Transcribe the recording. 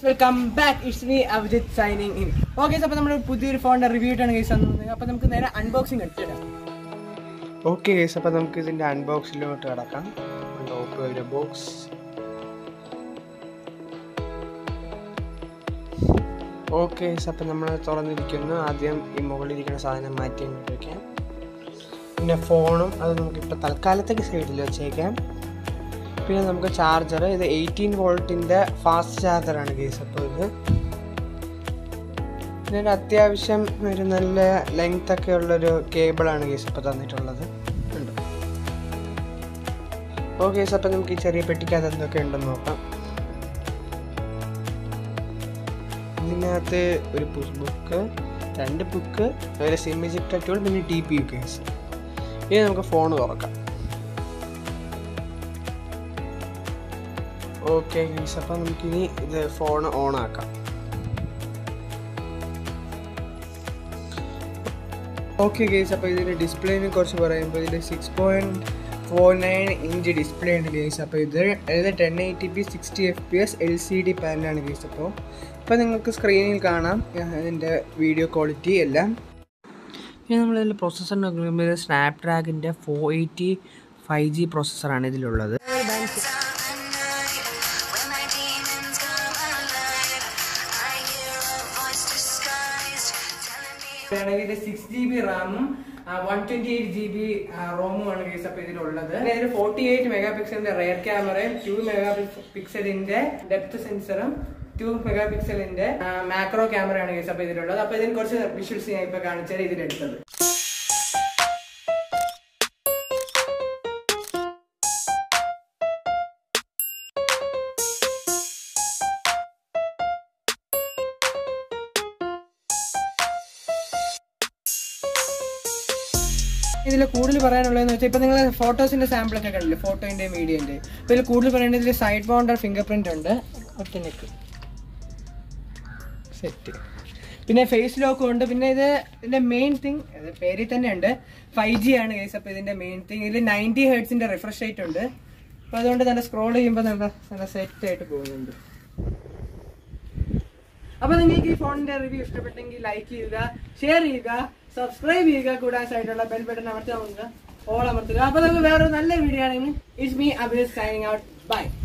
Welcome back it's me Abhijith signing in okay അപ്പോൾ നമ്മൾ പുതിയൊരു ഫോണിന്റെ റിവ്യൂ ആയിട്ടാണ് കേസ് തന്നത് അപ്പോൾ നമുക്ക് നേരെ അൺബോക്സിംഗ് എടുത്തിടാം ഓക്കെ ഗേസ് അപ്പോൾ നമുക്ക് ഇതിൻ്റെ അൺബോക്സിലോട്ട് കിടക്കാം ഓപ്പോ ബോക്സ് ഓക്കെ അപ്പോൾ നമ്മൾ തുറന്നിരിക്കുന്നു ആദ്യം ഈ മുകളിലിരിക്കുന്ന സാധനം മാറ്റി അങ്ങോട്ട് വയ്ക്കാം പിന്നെ ഫോണും അത് നമുക്കിപ്പോൾ തൽക്കാലത്തേക്ക് സൈഡിൽ വെച്ചേക്കാം പിന്നെ നമുക്ക് ചാർജർ ഇത് എയ്റ്റീൻ വോൾട്ടിൻ്റെ ഫാസ്റ്റ് ചാർജറാണ് കേസ് അപ്പോൾ ഇത് ഇതിന് അത്യാവശ്യം ഒരു നല്ല ലെങ്ത് ഒക്കെ ഉള്ളൊരു കേബിളാണ് കേസ് ഇപ്പോൾ തന്നിട്ടുള്ളത് ഉണ്ട് ഓ കേസ് അപ്പം നമുക്ക് ഈ ചെറിയ പെട്ടിക്കകത്ത് എന്തൊക്കെ ഉണ്ടെന്ന് നോക്കാം ഇതിനകത്ത് ഒരു ബുക്ക് രണ്ട് ബുക്ക് ഒരു സിം ഇജക്ടർ ടൂൾ പിന്നെ ടി പി യു കേസ് ഇനി നമുക്ക് ഫോൺ തുറക്കാം ഓക്കെ ഗീസ് അപ്പം നമുക്കിനി ഇത് ഫോൺ ഓൺ ആക്കാം ഓക്കെ ഗേസ് അപ്പോൾ ഇതിൻ്റെ ഡിസ്പ്ലേനെ കുറിച്ച് പറയുമ്പോൾ ഇതിൽ six point four nine inch display ഉണ്ട് ഗേസ് അപ്പോൾ ഇത് അതായത് ten eighty P sixty F P S L C D പാനലാണ് ഗേസ് അപ്പോൾ ഇപ്പോൾ നിങ്ങൾക്ക് സ്ക്രീനിൽ കാണാം ഇതിൻ്റെ വീഡിയോ ക്വാളിറ്റി എല്ലാം പിന്നെ നമ്മളിതിൽ പ്രോസസ്സർ നോക്കുമ്പോൾ ഇത് സ്നാപ് ഡ്രാഗിൻ്റെ ഫോർ എയ്റ്റി ഫൈവ് ജി പ്രോസസ്സറാണ് ഇതിലുള്ളത് When my demons come alive, I hear a voice disguised telling me. ആണെങ്കിൽ ഇത് സിക്സ് ജി ബി റാമും one twenty eight G B റോമും ആണ് കേസ് അപ്പോൾ ഇതിലുള്ളത് പിന്നെ ഇതിൽ ഫോർട്ടി എയ്റ്റ് മെഗാ പിക്സലിന്റെ റെയർ ക്യാമറയും ടു മെഗാ പിക്സലിന്റെ ഡെപ്ത് സെൻസറും ടു മെഗാ പിക്സലിന്റെ മാക്രോ ക്യാമറയാണ് കേസ് അപ്പോൾ ഇതിലുള്ളത് അപ്പോൾ ഇതിന് കുറച്ച് വിഷ്വൽസ് ഞാൻ ഇപ്പോൾ കാണിച്ചാൽ ഇതിലെടുത്തത് ഇതിൽ കൂടുതൽ പറയാനുള്ളതെന്ന് വെച്ചാൽ ഇപ്പൊ നിങ്ങൾ ഫോട്ടോസിന്റെ സാമ്പിൾ ഒക്കെ കണ്ടില്ലേ ഫോട്ടോന്റെ വീഡിയോന്റെ അപ്പൊ ഇതിൽ കൂടുതൽ പറയേണ്ടത് ഇതിൽ സൈഡ് ബൗണ്ടർ ഫിംഗർ പ്രിന്റ് ഉണ്ട് ഒറ്റ നെക്ക് സെറ്റ് പിന്നെ ഫേസ് ലോക്കും ഉണ്ട് പിന്നെ ഇത് ഇതിന്റെ മെയിൻ തിങ് പേരിൽ തന്നെ ഉണ്ട് ഫൈവ് ജി ആണ് കേസ് അപ്പൊ ഇതിന്റെ മെയിൻ തിങ് ഇതിൽ നയൻറ്റി ഹെഡ്സിന്റെ റിഫ്രഷ് റേറ്റ് ഉണ്ട് അപ്പൊ അതുകൊണ്ട് നല്ല സ്ക്രോൾ ചെയ്യുമ്പോൾ നല്ല നല്ല സെറ്റ് ആയിട്ട് പോകുന്നുണ്ട് അപ്പൊ നിങ്ങൾക്ക് ഈ ഫോണിന്റെ റിവ്യൂ ഇഷ്ടപ്പെട്ടെങ്കിൽ ലൈക്ക് ചെയ്യുക ഷെയർ ചെയ്യുക സബ്സ്ക്രൈബ് ചെയ്യുക കൂടാൻ സൈഡിലുള്ള ബെൽ ബട്ടൺ അമർത്താൻ പോകുക ഓൾ അമർത്തുക അപ്പൊ നമുക്ക് വേറൊരു നല്ല വീഡിയോ ആണെങ്കിൽ it's me Abhis signing out by